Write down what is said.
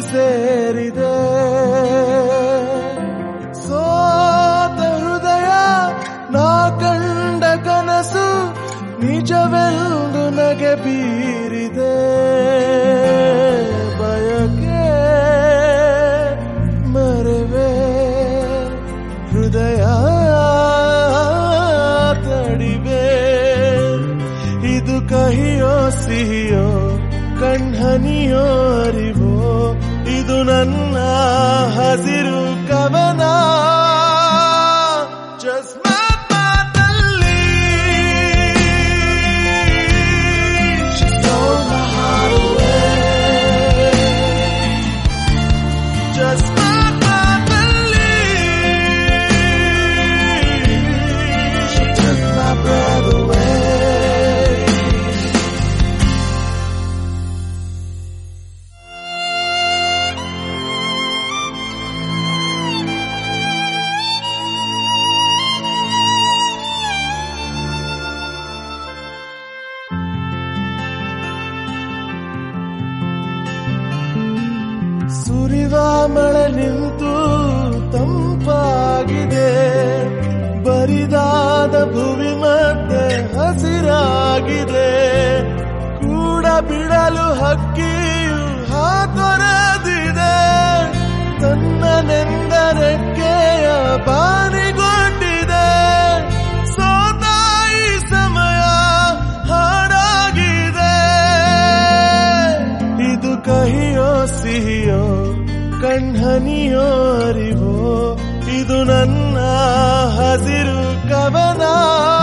ಸೇರಿದೆ ಸೋತ ಹೃದಯ ನಾ ಕಂಡ ಕನಸು ನಿಜವೆಂದು ನಗೆ ಬೀರಿದೆ ಬಯಕೆ ಮರೆವೆ ಹೃದಯ ತಡಿವೆ ಇದು ಕಹಿಯೋ ಸಿಹಿಯೋ ಕಣ್ಹನಿಯೋ ಅರಿವೋ ಇದು ನನ್ನ ಹಸಿರು ಕವನ Just ಮಾತಲ್ಲಿ She stole my heart away Just ಮಾತಲ್ಲಿ She took my breath away ಸುರಿವ ಮಳೆ ನಿಂತು ತಂಪಾಗಿದೆ ಬರಿದಾದ ಭುವಿ ಮತ್ತೆ ಹಸಿರಾಗಿದೆ ಕೂಡ ಬಿಡಲು ಹಕ್ಕಿಯು ಹಾತೊರೆದಿದೆ ತನ್ನ ನೆಂದರೆಕ್ಕೆಯ ಬಾನಿಗೊಂಡಿದೆ ಸೋತಾಯಿ ಸಮಯ ಹಾಡಾಗಿದೆ ಇದು ಕಹಿಯೋ ಸಿಹಿಯೋ ಕಣ್ಹನಿಯೋ ಅರಿವೋ ಇದು ನನ್ನ ಹಸಿರು ಕವನ